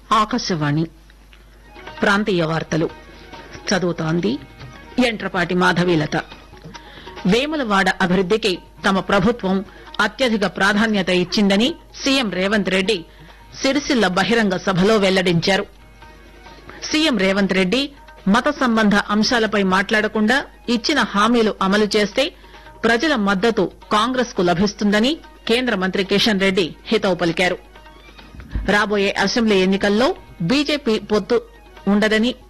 ఆకాశవాణి ప్రాంతీయ వార్తలు చదువుతోంది ఎంట్రపాటి మాధవీలత వేములవాడ అభివృద్దికి తమ ప్రభుత్వం అత్యధిక ప్రాధాన్యత ఇచ్చిందని సీఎం రేవంత్ రెడ్డి సిరిసిల్ల బహిరంగ సభలో వెల్లడించారు సీఎం రేవంత్ రెడ్డి మత సంబంధ అంశాలపై మాట్లాడకుండా ఇచ్చిన హామీలు అమలు చేస్తే ప్రజల మద్దతు కాంగ్రెస్ కు లభిస్తుందని కేంద్ర మంత్రి కిషన్ రెడ్డి హితవు పలికారు రాబోయే అసెంబ్లీ ఎన్నికల్లో బీజేపీ పొత్తు ఉండదని